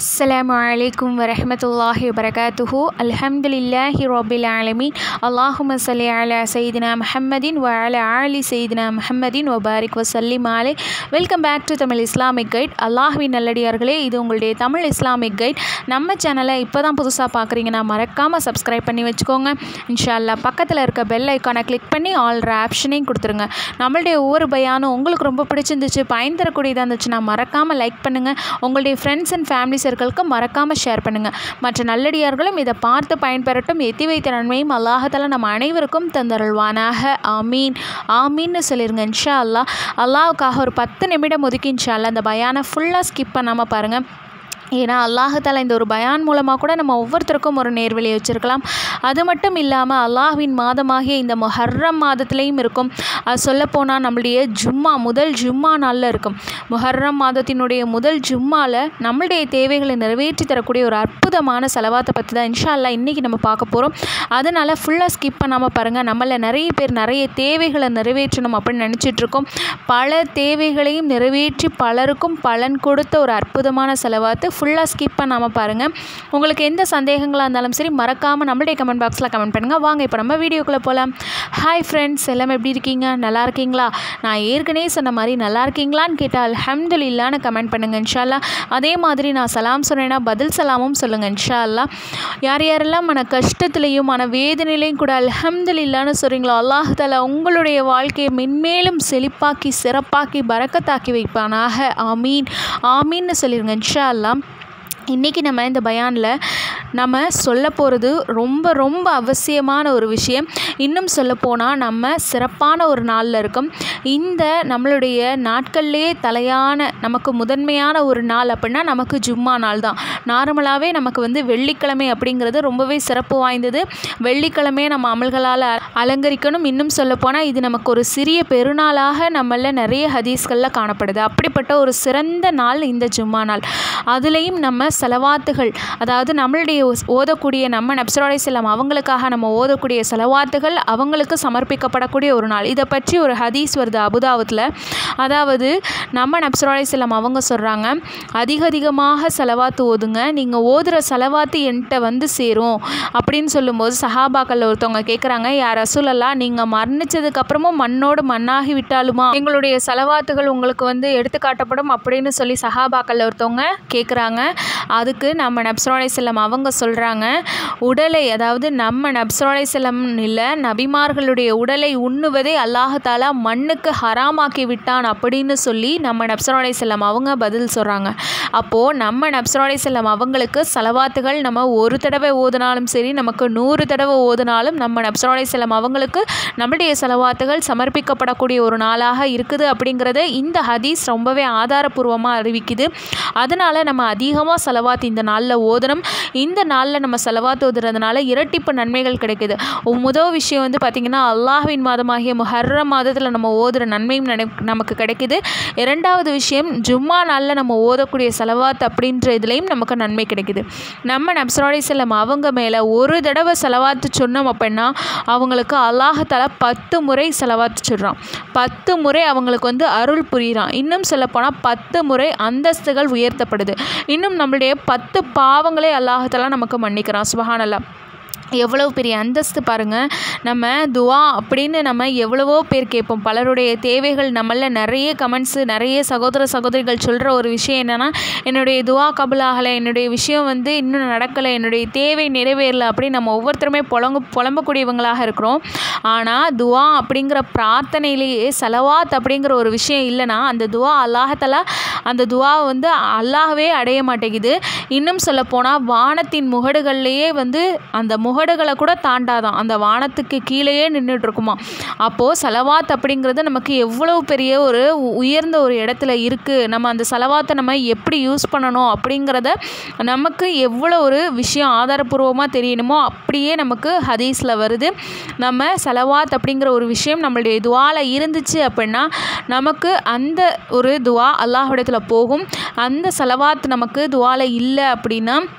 السلام عليكم ورحمة الله وبركاته الحمد لله رب العالمين اللهم صل على سيدنا محمد وعلى آل سيدنا محمد وبارك وسلم عليه welcome back to Tamil Islamic guide அல்லாஹ்வின் நல்லடியார்களே இது உங்களுடைய தமிழ் இஸ்லாமிக் கைட் நம்ம சேனலை இப்போ தான் புதுசாக பார்க்குறீங்கன்னா மறக்காமல் சப்ஸ்கிரைப் பண்ணி வச்சுக்கோங்க இன்ஷா அல்லாஹ் பக்கத்தில் இருக்க பெல் ஐக்கானை கிளிக் பண்ணி ஆல் ஆப்ஷனையும் கொடுத்துருங்க நம்மளுடைய ஒவ்வொரு பயானும் உங்களுக்கு ரொம்ப பிடிச்சிருந்துச்சு பயன் தரக்கூடியதாக இருந்துச்சுன்னா மறக்காமல் லைக் பண்ணுங்கள் உங்களுடைய ஃப்ரெண்ட்ஸ் அண்ட் ஃபேமிலி சர்க்கிளுக்கு மறக்காமல் ஷேர் பண்ணுங்கள் மற்ற நல்லடியார்களும் இதை பார்த்து பயன்பெறட்டும் எத்தி வைத்த நன்மையும் அல்லாஹத்தால நம்ம அனைவருக்கும் தந்தருள்வானாக ஆமீன் ஆமீன்னு சொல்லிருங்க இன்ஷா அல்லாஹ் அல்லாஹுக்காக ஒரு பத்து நிமிடம் ஒதுக்கி இன்ஷா அல்லாஹ் அந்த பயானை ஃபுல்லாக ஸ்கிப் பண்ணாமல் பாருங்கள் ஏன்னா அல்லாஹால இந்த ஒரு பயான் மூலமாக கூட நம்ம ஒவ்வொருத்தருக்கும் ஒரு நேர்வழியை வச்சுருக்கலாம் அது மட்டும் இல்லாமல் அல்லாஹ்வின் மாதமாகிய இந்த முஹர்ரம் மாதத்துலேயும் இருக்கும் அது சொல்லப்போனால் நம்மளுடைய ஜும்மா முதல் ஜும்மா நாளில் இருக்கும் முஹர்ரம் மாதத்தினுடைய முதல் ஜும்மாவில் நம்மளுடைய தேவைகளை நிறைவேற்றி தரக்கூடிய ஒரு அற்புதமான செலவாத்தை பற்றி தான் இன்ஷா அல்லா இன்றைக்கி நம்ம பார்க்க போகிறோம் அதனால் ஃபுல்லாக ஸ்கிப் பண்ணாமல் பாருங்கள் நம்மள நிறைய பேர் நிறைய தேவைகளை நிறைவேற்றணும் அப்படின்னு நினச்சிட்ருக்கோம் பல தேவைகளையும் நிறைவேற்றி பலருக்கும் பலன் கொடுத்த ஒரு அற்புதமான செலவாத்து ஃபுல்லாக ஸ்கிப் பண்ணாமல் பாருங்கள் உங்களுக்கு எந்த சந்தேகங்களாக இருந்தாலும் சரி மறக்காமல் நம்மளுடைய கமெண்ட் பாக்ஸில் கமெண்ட் பண்ணுங்கள் வாங்க இப்போ நம்ம வீடியோக்குள்ளே போகலாம் ஹாய் ஃப்ரெண்ட்ஸ் எல்லாம் எப்படி இருக்கீங்க நல்லா இருக்கீங்களா நான் ஏற்கனவே சொன்ன மாதிரி நல்லா இருக்கீங்களான்னு கேட்டால் அல்ஹம்துலில்லான்னு கமெண்ட் பண்ணுங்கள் இன்ஷால்லா அதே மாதிரி நான் சலாம் சொன்னேன்னா பதில் சலாமும் சொல்லுங்கள் இன்ஷா அல்லா யார் யாரெல்லாம் மன கஷ்டத்துலேயும் மன வேதனையிலையும் கூட அல்ஹம்துலில்லான்னு சொல்கிறீங்களோ அல்லாஹ் தாலா உங்களுடைய வாழ்க்கையை மென்மேலும் செழிப்பாக்கி சிறப்பாக்கி பறக்கத்தாக்கி வைப்பானாக ஆமீன் ஆமீன்னு சொல்லிடுங்க இன்ஷா அல்லா இன்றைக்கி நம்ம இந்த பயானில் நம்ம சொல்ல போகிறது ரொம்ப ரொம்ப அவசியமான ஒரு விஷயம் இன்னும் சொல்லப்போனால் நம்ம சிறப்பான ஒரு நாளில் இருக்கோம் இந்த நம்மளுடைய நாட்கள்லேயே தலையான நமக்கு முதன்மையான ஒரு நாள் அப்படின்னா நமக்கு ஜும்மா நாள் தான் நார்மலாகவே நமக்கு வந்து வெள்ளிக்கிழமை அப்படிங்கிறது ரொம்பவே சிறப்பு வாய்ந்தது வெள்ளிக்கிழமையை நம்ம அமல்களால் அலங்கரிக்கணும் இன்னும் சொல்லப்போனால் இது நமக்கு ஒரு சிறிய பெருநாளாக நம்மள நிறைய ஹதீஸ்களில் காணப்படுது அப்படிப்பட்ட ஒரு சிறந்த நாள் இந்த ஜும்மா நாள் அதுலேயும் நம்ம செலவாத்துகள் அதாவது நம்மளுடைய ஓதக்கூடிய நம்ம நப்சரோடை செல்லம் அவங்களுக்காக நம்ம ஓதக்கூடிய செலவாத்துகள் அவங்களுக்கு சமர்ப்பிக்கப்படக்கூடிய ஒரு நாள் இதை பற்றி ஒரு ஹதீஸ் வருது அபுதாபத்தில் அதாவது நம்ம நப்சரோடை செல்லம் அவங்க சொல்கிறாங்க அதிக அதிகமாக செலவாத்து ஓதுங்க நீங்கள் ஓதுகிற செலவாத்து என்கிட்ட வந்து சேரும் அப்படின்னு சொல்லும்போது சஹாபாக்கள் ஒருத்தவங்க கேட்குறாங்க யார் ரசூலல்லா நீங்கள் மரணிச்சதுக்கப்புறமும் மண்ணோடு மண்ணாகி விட்டாலுமா எங்களுடைய செலவாத்துகள் உங்களுக்கு வந்து எடுத்து காட்டப்படும் அப்படின்னு சொல்லி சஹாபாக்கள் ஒருத்தவங்க கேட்குறாங்க அதுக்கு நம்ம நப்சரோடை செல்லம் அவங்க சொல்கிறாங்க உடலை அதாவது நம்ம நப்சரோடை செல்லம் இல்லை நபிமார்களுடைய உடலை உண்ணுவதை அல்லாஹாலா மண்ணுக்கு ஹராமாக்கி விட்டான் அப்படின்னு சொல்லி நம்ம நப்சரோடை செல்லம் அவங்க பதில் சொல்கிறாங்க அப்போது நம்ம நப்சரோடை செல்லம் அவங்களுக்கு செலவாத்துகள் நம்ம ஒரு தடவை ஓதுனாலும் சரி நமக்கு நூறு தடவை ஓதுனாலும் நம்ம நப்சரோடை செல்லம் அவங்களுக்கு நம்முடைய செலவாத்துகள் சமர்ப்பிக்கப்படக்கூடிய ஒரு நாளாக இருக்குது அப்படிங்கிறத இந்த ஹதீஸ் ரொம்பவே ஆதாரபூர்வமாக அறிவிக்குது அதனால் நம்ம அதிகமாக செலவாத்து இந்த நாளில் ஓதணும் இந்த நாளில் நம்ம செலவாத்து ஓதுறதுனால இரட்டிப்பு நன்மைகள் கிடைக்குது முதல் விஷயம் வந்து பார்த்திங்கன்னா அல்லாஹ்வின் மாதமாகிய முஹர்ர மாதத்தில் நம்ம ஓதுகிற நன்மையும் நமக்கு கிடைக்குது இரண்டாவது விஷயம் ஜும்மா நாளில் நம்ம ஓதக்கூடிய செலவாத் அப்படின்ற இதுலேயும் நமக்கு நன்மை கிடைக்குது நம்ம நப்சரோடை செல்லம் அவங்க மேலே ஒரு தடவை செலவாத்து சொன்னோம் அப்படின்னா அவங்களுக்கு அல்லாஹால பத்து முறை செலவாத்து சொல்கிறான் பத்து முறை அவங்களுக்கு வந்து அருள் புரிகிறான் இன்னும் சொல்லப்போனால் பத்து முறை அந்தஸ்துகள் உயர்த்தப்படுது இன்னும் நம்மளுடைய பத்து பாவங்களே அல்லாஹால நமக்கு மன்னிக்கிறான் சுபஹானல்லா எவ்வளோ பெரிய அந்தஸ்து பாருங்கள் நம்ம துவா அப்படின்னு நம்ம எவ்வளவோ பேர் கேட்போம் பலருடைய தேவைகள் நம்மள நிறைய கமெண்ட்ஸு நிறைய சகோதர சகோதரிகள் சொல்கிற ஒரு விஷயம் என்னென்னா என்னுடைய துவா கபுலாகலை என்னுடைய விஷயம் வந்து இன்னும் நடக்கலை என்னுடைய தேவை நிறைவேறலை அப்படின்னு நம்ம ஒவ்வொருத்தருமே புலங்கு புலம்பக்கூடியவங்களாக இருக்கிறோம் ஆனால் துவா அப்படிங்கிற பிரார்த்தனையிலேயே செலவாத் அப்படிங்கிற ஒரு விஷயம் இல்லைன்னா அந்த துவா அல்லாஹத்தலா அந்த துவாவை வந்து அல்லாஹவே அடைய மாட்டேங்குது இன்னும் சொல்லப்போனால் வானத்தின் முகடுகள்லேயே வந்து அந்த முகடுகளை கூட தாண்டாதான் அந்த வானத்துக்கு கீழேயே நின்றுட்டு இருக்குமா அப்போது செலவாத் அப்படிங்கிறது நமக்கு எவ்வளோ பெரிய ஒரு உயர்ந்த ஒரு இடத்துல இருக்குது நம்ம அந்த செலவாத்தை நம்ம எப்படி யூஸ் பண்ணணும் அப்படிங்கிறத நமக்கு எவ்வளோ ஒரு விஷயம் ஆதாரபூர்வமாக தெரியணுமோ அப்படியே நமக்கு ஹதீஸில் வருது நம்ம செலவாத் அப்படிங்கிற ஒரு விஷயம் நம்மளுடைய துவாவில் இருந்துச்சு அப்படின்னா நமக்கு அந்த ஒரு துவா அல்லாஹிடத்தில் போகும் அந்த செலவாத் நமக்கு துவாவில் இல்லை அப்படின்னா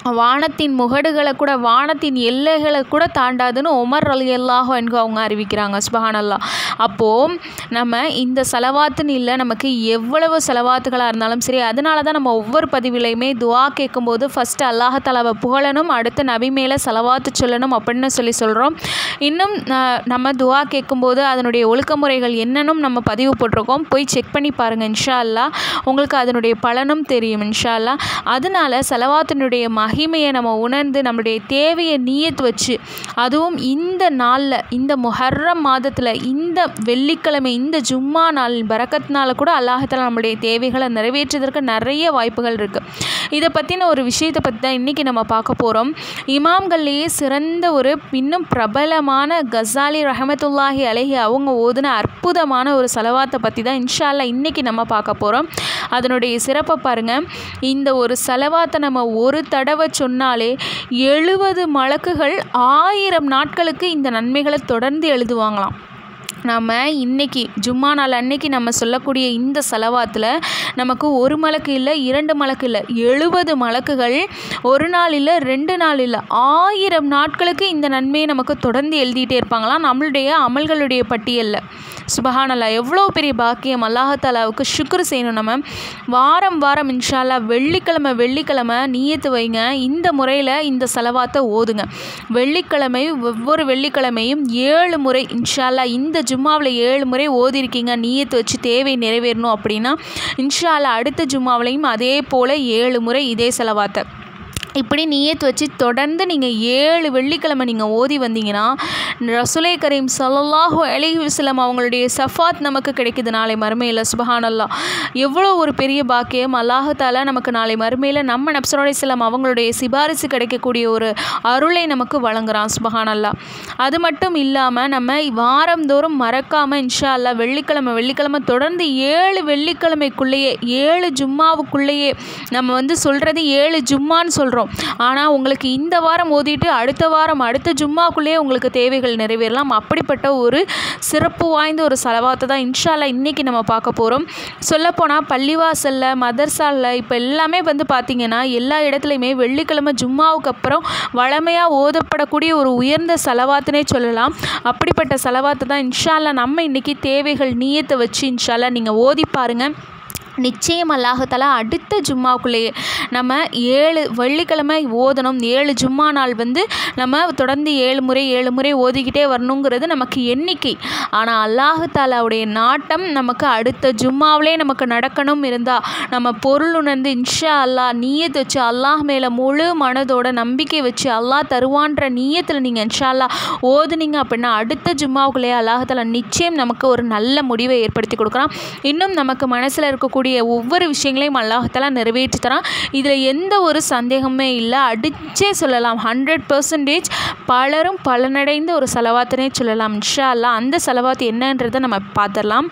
வானத்தின் முகடுகளை கூட வானத்தின் எல்லைகளை கூட தாண்டாதுன்னு உமர் அலி அல்லாஹோ என்று அவங்க அறிவிக்கிறாங்க சுபஹானல்லா அப்போது நம்ம இந்த செலவாத்துன்னு இல்லை நமக்கு எவ்வளவு செலவாத்துகளாக இருந்தாலும் சரி அதனால தான் நம்ம ஒவ்வொரு பதிவிலையுமே துவா கேட்கும்போது ஃபஸ்ட்டு அல்லாஹாலாவை புகழணும் அடுத்து நபி மேலே செலவாத்து சொல்லணும் அப்படின்னு சொல்லி சொல்கிறோம் இன்னும் அஹ், நம்ம துவா கேட்கும்போது அதனுடைய ஒழுக்க முறைகள் என்னன்னும் நம்ம பதிவு போட்டிருக்கோம் போய் செக் பண்ணி பாருங்கள் இன்ஷா அல்லா உங்களுக்கு அதனுடைய பலனும் தெரியும் இன்ஷா அல்லா அதனால செலவாத்தினுடைய மகிமையை நம்ம உணர்ந்து நம்மளுடைய தேவையை நீயத்து வச்சு அதுவும் இந்த நாளில் இந்த முஹர்ரம் மாதத்தில் இந்த வெள்ளிக்கிழமை இந்த ஜும்மா நாள் பரக்கத்னால கூட அல்லாஹத்தால நம்மளுடைய தேவைகளை நிறைவேற்றுவதற்கு நிறைய வாய்ப்புகள் இருக்குது இதை பற்றின ஒரு விஷயத்தை பற்றி தான் இன்றைக்கி நம்ம பார்க்க போகிறோம் இமாம்கள்லேயே சிறந்த ஒரு இன்னும் பிரபலமான கசாலி ரஹமத்துல்லாஹி அலைஹி அவங்க ஓதுன அற்புதமான ஒரு செலவாத்தை பற்றி தான் இன்ஷா அல்லாஹ் இன்றைக்கி நம்ம பார்க்க போகிறோம் அதனுடைய சிறப்பை பாருங்கள் இந்த ஒரு செலவாத்தை நம்ம ஒரு தடவை சொன்னாலே எழுபது மலக்குகள் ஆயிரம் நாட்களுக்கு இந்த நன்மைகளை தொடர்ந்து எழுதுவாங்களாம் நம்ம இன்னைக்கு ஜும்மா நாள் அன்னைக்கு நம்ம சொல்லக்கூடிய இந்த செலவாத்தில் நமக்கு ஒரு மலக்கு இல்லை இரண்டு மலக்கு இல்லை எழுபது மலக்குகள் ஒரு நாள் இல்லை ரெண்டு நாள் இல்லை ஆயிரம் நாட்களுக்கு இந்த நன்மையை நமக்கு தொடர்ந்து எழுதிட்டே இருப்பாங்களாம் நம்மளுடைய அமல்களுடைய பட்டியலில் சுபஹானல்லா எவ்வளோ பெரிய பாக்கியம் அல்லாஹாலாவுக்கு சுக்ரு செய்யணும் நம்ம வாரம் வாரம் இன்ஷால்லா வெள்ளிக்கிழமை வெள்ளிக்கிழமை நீயத்து வைங்க இந்த முறையில் இந்த செலவாத்தை ஓதுங்க வெள்ளிக்கிழமை ஒவ்வொரு வெள்ளிக்கிழமையும் ஏழு முறை இன்ஷால்லா இந்த ஜும்மாவில் ஏழு முறை ஓதிருக்கீங்க நீயத்து வச்சு தேவை நிறைவேறணும் அப்படின்னா இன்ஷால்லா அடுத்த ஜும்மாவிலையும் அதே போல் ஏழு முறை இதே செலவாத்தை இப்படி நியத்து வச்சு தொடர்ந்து நீங்கள் ஏழு வெள்ளிக்கிழமை நீங்கள் ஓதி வந்தீங்கன்னா ரசுலை கரீம் ஸல்லல்லாஹு அலைஹி வஸல்லம் அவங்களுடைய சஃபாத் நமக்கு கிடைக்குது நாளை மறுமையில் சுபஹானல்லா எவ்வளோ ஒரு பெரிய பாக்கியம் அல்லாஹால நமக்கு நாளை மறுமையில் நம்ம நப்சரோட இஸ்லாம் அவங்களுடைய சிபாரிசு கிடைக்கக்கூடிய ஒரு அருளை நமக்கு வழங்குறான் சுபஹானல்லா அது மட்டும் இல்லாமல் நம்ம வாரந்தோறும் மறக்காமல் இன்ஷா அல்லா வெள்ளிக்கிழமை வெள்ளிக்கிழமை தொடர்ந்து ஏழு வெள்ளிக்கிழமைக்குள்ளேயே ஏழு ஜும்மாவுக்குள்ளேயே நம்ம வந்து சொல்கிறது ஏழு ஜும்மான்னு சொல்கிறோம் ஆனால் உங்களுக்கு இந்த வாரம் ஓதிட்டு அடுத்த வாரம் அடுத்த ஜும்மாக்குள்ளேயே உங்களுக்கு தேவைகள் நிறைவேறலாம் அப்படிப்பட்ட ஒரு சிறப்பு வாய்ந்த ஒரு செலவாத்தை தான் இன்ஷால்லா இன்றைக்கி நம்ம பார்க்க போகிறோம் சொல்லப்போனால் பள்ளிவாசலில் மதர்சாலில் இப்போ எல்லாமே வந்து பார்த்திங்கன்னா எல்லா இடத்துலையுமே வெள்ளிக்கிழமை ஜும்மாவுக்கு அப்புறம் வளமையாக ஓதப்படக்கூடிய ஒரு உயர்ந்த செலவாத்துனே சொல்லலாம் அப்படிப்பட்ட செலவாத்தை தான் இன்ஷால்லா நம்ம இன்றைக்கி தேவைகள் நீயத்தை வச்சு இன்ஷால்லா நீங்கள் ஓதி பாருங்கள் நிச்சயம் அல்லாஹாலா அடுத்த ஜும்மாவுக்குள்ளேயே நம்ம ஏழு வெள்ளிக்கிழமை ஓதணும் ஏழு ஜும்மா நாள் வந்து நம்ம தொடர்ந்து ஏழு முறை ஏழு முறை ஓதிக்கிட்டே வரணுங்கிறது நமக்கு எண்ணிக்கை ஆனால் அல்லாஹு தாலாவுடைய நாட்டம் நமக்கு அடுத்த ஜும்மாவிலே நமக்கு நடக்கணும் இருந்தால் நம்ம பொருள் உணர்ந்து இன்ஷா அல்லாஹ் நீயத்து வச்சு அல்லாஹ் மேலே முழு மனதோட நம்பிக்கை வச்சு அல்லாஹ் தருவான்ற நீயத்தில் நீங்கள் இன்ஷா அல்லாஹ் ஓதுனீங்க அப்படின்னா அடுத்த ஜும்மாவுக்குள்ளேயே அல்லாஹாலா நிச்சயம் நமக்கு ஒரு நல்ல முடிவை ஏற்படுத்தி கொடுக்குறான் இன்னும் நமக்கு மனசில் இருக்கக்கூடிய ஒவ்வொரு விஷயங்களையும் அல்லாஹாலா நிறைவேற்றி தரான் இதில் எந்த ஒரு சந்தேகமே இல்லை அடிச்சே சொல்லலாம் ஹண்ட்ரட் பர்சன்டேஜ் பலரும் பலனடைந்த ஒரு செலவாத்தினே சொல்லலாம் இன்ஷா அல்லாஹ் அந்த செலவாத்து என்னன்றதை நம்ம பார்த்துடலாம்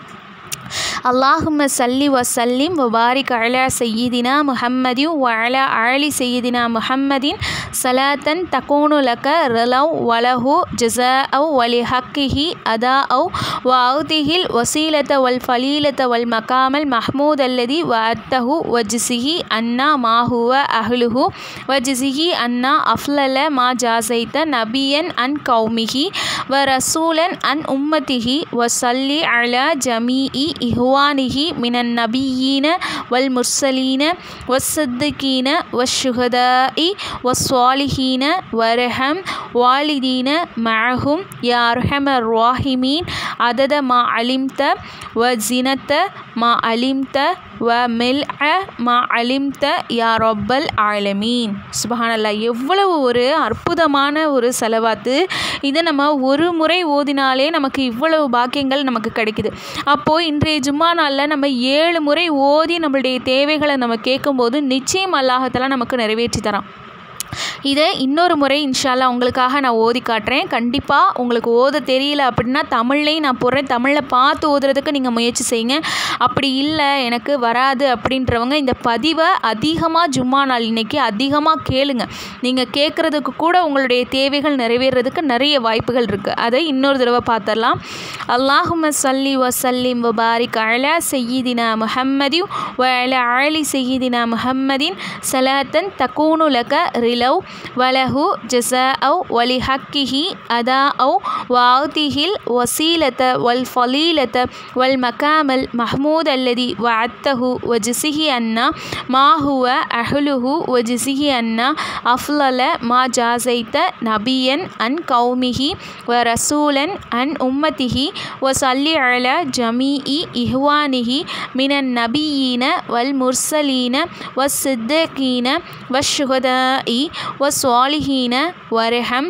اللهم صل وسلم وبارك على سيدنا محمد وعلى آل سيدنا محمد صلاة تكون لك رلا وله جزاء ولحقه أداء وأعطه الوسيلة والفليلة والمقام المحمود الذي وعدته وجزه أن ما هو أهله وجزه أن أفضل ما جازيت نبيا عن قومه ورسولا عن أمته وصل على جميع إخوانه من النبيين والمرسلين والصديقين والشهداء والصالحين وارحم والدين معهم يا أرحم الراحمين عدد ما علمت وزنة ما علمت وملء ما علمت يا رب العالمين சுபஹான் அல்லா எவ்வளவு ஒரு அற்புதமான ஒரு செலவாத்து இதை நம்ம ஒரு முறை ஓதினாலே நமக்கு இவ்வளவு பாக்கியங்கள் நமக்கு கிடைக்குது அப்போது இன்றைய ஜும்மா நாளில் நம்ம ஏழு முறை ஓதி நம்மளுடைய தேவைகளை நம்ம கேட்கும்போது நிச்சயம் அல்லாஹத்தெல்லாம் நமக்கு நிறைவேற்றி தரான் இதை இன்னொரு முறை இன்ஷால்லா உங்களுக்காக நான் ஓதி காட்டுறேன் கண்டிப்பாக உங்களுக்கு ஓத தெரியல அப்படின்னா தமிழ்லையும் நான் போடுறேன் தமிழில் பார்த்து ஓதுறதுக்கு நீங்கள் முயற்சி செய்யுங்க அப்படி இல்லை எனக்கு வராது அப்படின்றவங்க இந்த பதிவை அதிகமாக ஜும்மா நாள் இன்னைக்கு அதிகமாக கேளுங்க நீங்கள் கேட்குறதுக்கு கூட உங்களுடைய தேவைகள் நிறைவேறதுக்கு நிறைய வாய்ப்புகள் இருக்குது அதை இன்னொரு தடவை பார்த்துடலாம் அல்லாஹும சல்லி வசல்லிம் வபாரிக் அலா செய்யிதினா முஹம்மதி வ அலா ஆலி செய்யிதினா முஹம்மதின் சலாத்தன் தக்கூனு லக ரில لو وله جزاء ولحقه أداء وأعطيه الوسيلة والفضيلة والمقام المحمود الذي وعدته وجزه أن ما هو أهله وجزه أن أفضل ما جازيت نبيا عن قومه ورسولا عن أمته وصل على جميع إخوانه من النبيين والمرسلين والصديقين والشهداء والصالحين وارحم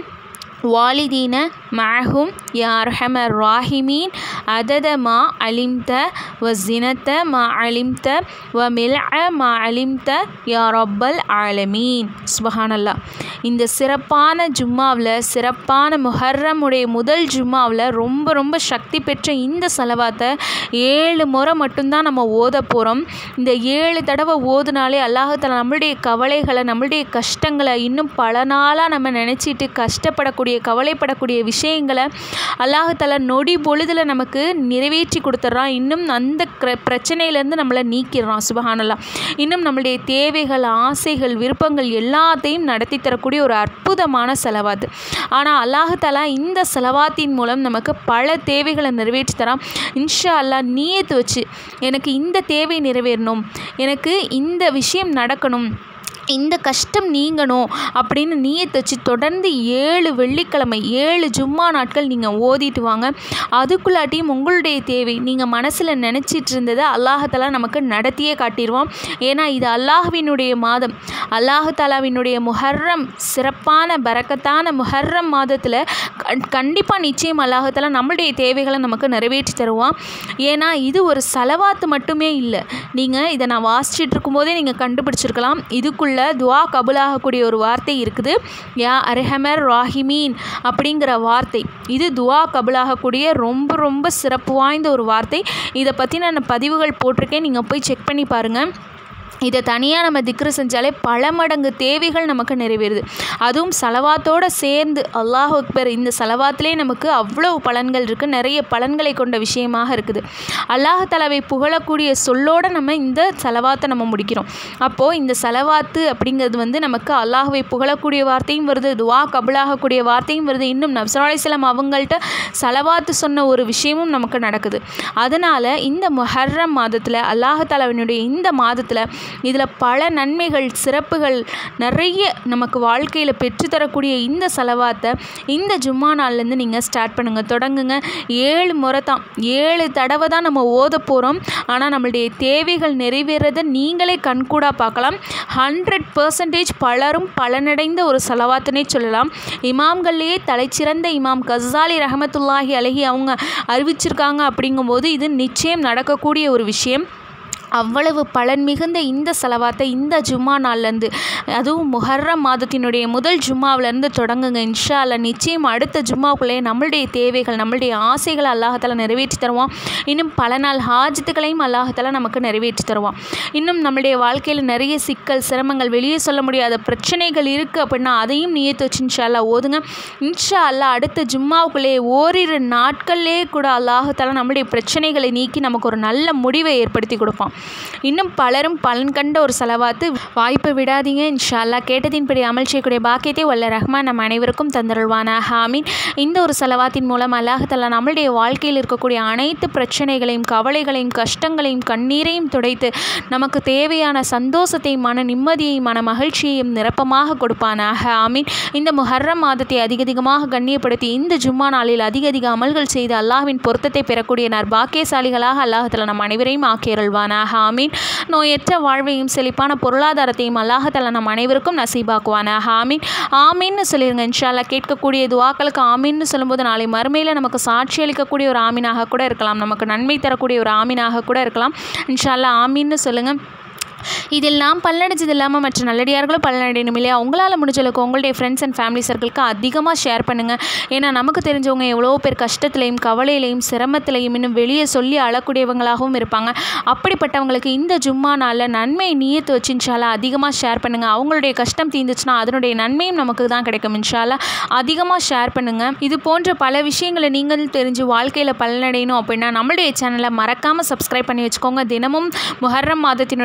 والدين معهم يا أرحم الراحمين عدد ما علمت وزنة ما علمت وملع ما علمت يا رب العالمين سبحان الله இந்த சிறப்பான ஜும்மாவில் சிறப்பான முஹர்ரமுடைய முதல் ஜும்மாவில் ரொம்ப ரொம்ப சக்தி பெற்ற இந்த செலவாத்தை ஏழு முறை மட்டும்தான் நம்ம ஓத போகிறோம் இந்த ஏழு தடவை ஓதுனாலே அல்லாஹால நம்மளுடைய கவலைகளை நம்மளுடைய கஷ்டங்களை இன்னும் பல நாளாக நம்ம நினச்சிட்டு கஷ்டப்படக்கூடிய கவலைப்படக்கூடிய விஷயங்களை அல்லாஹால நொடி பொழுதில் நமக்கு நிறைவேற்றி கொடுத்துட்றான் இன்னும் அந்த க்ர பிரச்சனையிலேருந்து நம்மளை நீக்கிடுறான் சுபஹானல்லா இன்னும் நம்மளுடைய தேவைகள் ஆசைகள் விருப்பங்கள் எல்லாத்தையும் நடத்தி தரக்கூடிய ஒரு அற்புதமான செலவாத்து ஆனால் அல்லாஹாலா இந்த செலவாத்தின் மூலம் நமக்கு பல தேவைகளை நிறைவேற்றி தரான் இன்ஷா அல்லாஹ் நீயத்து வச்சு எனக்கு இந்த தேவை நிறைவேறணும் எனக்கு இந்த விஷயம் நடக்கணும் இந்த கஷ்டம் நீங்கணும் அப்படின்னு நீயத்தை வச்சு தொடர்ந்து ஏழு வெள்ளிக்கிழமை ஏழு ஜும்மா நாட்கள் நீங்கள் ஓதிட்டு வாங்க அதுக்குள்ளாட்டியும் உங்களுடைய தேவை நீங்கள் மனசில் நினச்சிட்டு இருந்ததை அல்லாஹாலா நமக்கு நடத்தியே காட்டிடுவான் ஏன்னா இது அல்லாஹ்வினுடைய மாதம் அல்லாஹாலாவினுடைய முஹர்ரம் சிறப்பான பரக்கத்தான முஹர்ரம் மாதத்தில் கண்டிப்பாக நிச்சயம் அல்லாஹாலா நம்மளுடைய தேவைகளை நமக்கு நிறைவேற்றி தருவான் ஏன்னா இது ஒரு செலவாத்து மட்டுமே இல்லை நீங்கள் இதை நான் வாசிச்சுட்டு இருக்கும்போதே நீங்கள் கண்டுபிடிச்சிருக்கலாம் இதுக்குள்ள துவா கபுலாகக்கூடிய ஒரு வார்த்தை இருக்குது யா அரஹமர் ராஹிமீன் அப்படிங்கிற வார்த்தை இது துவா கபுலாகக்கூடிய ரொம்ப ரொம்ப சிறப்பு வாய்ந்த ஒரு வார்த்தை இதை பற்றி நான் பதிவுகள் போட்டிருக்கேன் நீங்கள் போய் செக் பண்ணி பாருங்கள் இதை தனியாக நம்ம திக்ரு செஞ்சாலே பல மடங்கு தேவைகள் நமக்கு நிறைவேறுது அதுவும் செலவாத்தோடு சேர்ந்து அல்லாஹ் அக்பர் இந்த செலவாத்திலே நமக்கு அவ்வளோ பலன்கள் இருக்குது நிறைய பலன்களை கொண்ட விஷயமாக இருக்குது அல்லாஹ் தலாவை புகழக்கூடிய சொல்லோடு நம்ம இந்த செலவாத்தை நம்ம முடிக்கிறோம் அப்போது இந்த செலவாத்து அப்படிங்கிறது வந்து நமக்கு அல்லாஹுவை புகழக்கூடிய வார்த்தையும் வருது துவா கபுலாகக்கூடிய வார்த்தையும் வருது இன்னும் நப்சராலிஸ்லாம் அவங்கள்ட்ட செலவாத்து சொன்ன ஒரு விஷயமும் நமக்கு நடக்குது அதனால் இந்த முஹர்ரம் மாதத்தில் அல்லாஹ் தலாவினுடைய இந்த மாதத்தில் இதில் பல நன்மைகள் சிறப்புகள் நிறைய நமக்கு வாழ்க்கையில் பெற்றுத்தரக்கூடிய இந்த செலவாத்தை இந்த ஜும்மா நாள்லேருந்து நீங்கள் ஸ்டார்ட் பண்ணுங்கள் தொடங்குங்க ஏழு முறை தான் ஏழு தடவை தான் நம்ம ஓத போகிறோம் ஆனால் நம்மளுடைய தேவைகள் நிறைவேறதை நீங்களே கண்கூடாக பார்க்கலாம் ஹண்ட்ரட் பர்சன்டேஜ் பலரும் பலனடைந்த ஒரு செலவாத்துனே சொல்லலாம் இமாம்கள்லேயே தலைச்சிறந்த இமாம் கசாலி ரஹமத்துல்லாஹி அலஹி அவங்க அறிவிச்சிருக்காங்க அப்படிங்கும்போது இது நிச்சயம் நடக்கக்கூடிய ஒரு விஷயம் அவ்வளவு பலன் மிகுந்த இந்த செலவாத்தை இந்த ஜும்மா நாள்லேருந்து அதுவும் முஹர்ரம் மாதத்தினுடைய முதல் ஜும்மாவிலேருந்து தொடங்குங்க இன்ஷா அல்லா நிச்சயம் அடுத்த ஜும்மாவுக்குள்ளே நம்மளுடைய தேவைகள் நம்மளுடைய ஆசைகளை அல்லாஹால நிறைவேற்றி தருவான் இன்னும் பல நாள் ஹாஜத்துகளையும் அல்லாஹால நமக்கு நிறைவேற்றி தருவான் இன்னும் நம்மளுடைய வாழ்க்கையில் நிறைய சிக்கல் சிரமங்கள் வெளியே சொல்ல முடியாத பிரச்சனைகள் இருக்குது அப்படின்னா அதையும் நியத்து வச்சு இன்ஷா அல்லா ஓதுங்க இன்ஷா அல்லா அடுத்த ஜும்மாவுக்குள்ளே ஓரிரு நாட்கள்லே கூட அல்லாஹால நம்மளுடைய பிரச்சனைகளை நீக்கி நமக்கு ஒரு நல்ல முடிவை ஏற்படுத்தி கொடுப்பான் இன்னும் பலரும் பலன் கண்ட ஒரு செலவாத்து வாய்ப்பை விடாதீங்க இன்ஷா அல்லா கேட்டதின்படி அமல் செய்யக்கூடிய பாக்கியத்தை வல்ல ரஹ்மான் நம் அனைவருக்கும் தந்தருள்வானா ஹாமீன் இந்த ஒரு செலவாத்தின் மூலம் அல்லாஹலா நம்மளுடைய வாழ்க்கையில் இருக்கக்கூடிய அனைத்து பிரச்சனைகளையும் கவலைகளையும் கஷ்டங்களையும் கண்ணீரையும் துடைத்து நமக்கு தேவையான சந்தோஷத்தையும் மன நிம்மதியையும் மன மகிழ்ச்சியையும் நிரப்பமாக கொடுப்பானாக ஆமீன் இந்த முஹர்ரம் மாதத்தை அதிக அதிகமாக கண்ணியப்படுத்தி இந்த ஜும்மா நாளில் அதிக அதிக அமல்கள் செய்து அல்லாஹ்வின் பொருத்தத்தை பெறக்கூடிய நற்பாக்கியசாலிகளாக அல்லாஹலா நம் அனைவரையும் ஆக்கியருள்வானாக ஆமீன் நோயற்ற வாழ்வையும் செழிப்பான பொருளாதாரத்தையும் அல்லாஹலா நம் அனைவருக்கும் நசீபாக்குவானாக ஆமீன் ஆமீன்னு சொல்லிடுங்க இன்ஷால்லா கேட்கக்கூடிய துவாக்களுக்கு ஆமீன்னு சொல்லும்போது நாளை மறுமையில் நமக்கு சாட்சி அளிக்கக்கூடிய ஒரு ஆமீனாக கூட இருக்கலாம் நமக்கு நன்மை தரக்கூடிய ஒரு ஆமீனாக கூட இருக்கலாம் இன்ஷால்லா ஆமீன்னு சொல்லுங்கள் இதெல்லாம் பல்லடைஞ்சது இல்லாமல் மற்ற நல்லடியார்களும் பலனடையணும் இல்லையா உங்களால் முடிஞ்சளவுக்கு உங்களுடைய ஃப்ரெண்ட்ஸ் அண்ட் ஃபேமிலி சர்க்கிளுக்கு அதிகமாக ஷேர் பண்ணுங்கள் ஏன்னா நமக்கு தெரிஞ்சவங்க எவ்வளோ பேர் கஷ்டத்துலையும் கவலையிலையும் சிரமத்திலையும் இன்னும் வெளியே சொல்லி அழக்கூடியவங்களாகவும் இருப்பாங்க அப்படிப்பட்டவங்களுக்கு இந்த ஜும்மா நாளில் நன்மை நீயத்து வச்சு இன்ஷால்லா அதிகமாக ஷேர் பண்ணுங்கள் அவங்களுடைய கஷ்டம் தீர்ந்துச்சுன்னா அதனுடைய நன்மையும் நமக்கு தான் கிடைக்கும் இன்ஷால்லா அதிகமாக ஷேர் பண்ணுங்கள் இது போன்ற பல விஷயங்களை நீங்களும் தெரிஞ்சு வாழ்க்கையில் பலனடையணும் அப்படின்னா நம்மளுடைய சேனலை மறக்காமல் சப்ஸ்கிரைப் பண்ணி வச்சுக்கோங்க தினமும் முஹர்ரம் மாதத்தினுடைய அமல்கள்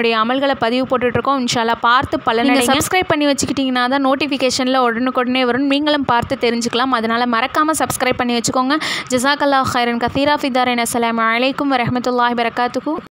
அமல்களை பதிவு போட்டுட்ருக்கோம் இன்ஷால்லா பார்த்து பலனடைங்க சப்ஸ்கிரைப் பண்ணி வச்சுக்கிட்டிங்கன்னா தான் நோட்டிஃபிகேஷனில் உடனுக்குடனே வரும் நீங்களும் பார்த்து தெரிஞ்சுக்கலாம் அதனால் மறக்காமல் சப்ஸ்கிரைப் பண்ணி வச்சுக்கோங்க ஜசாக்கல்லா ஹைரன் கசீரா ஃபிதாரன் அஸ்ஸலாமு அலைக்கும் வரஹ்மத்துல்லாஹி வரகாத்துஹு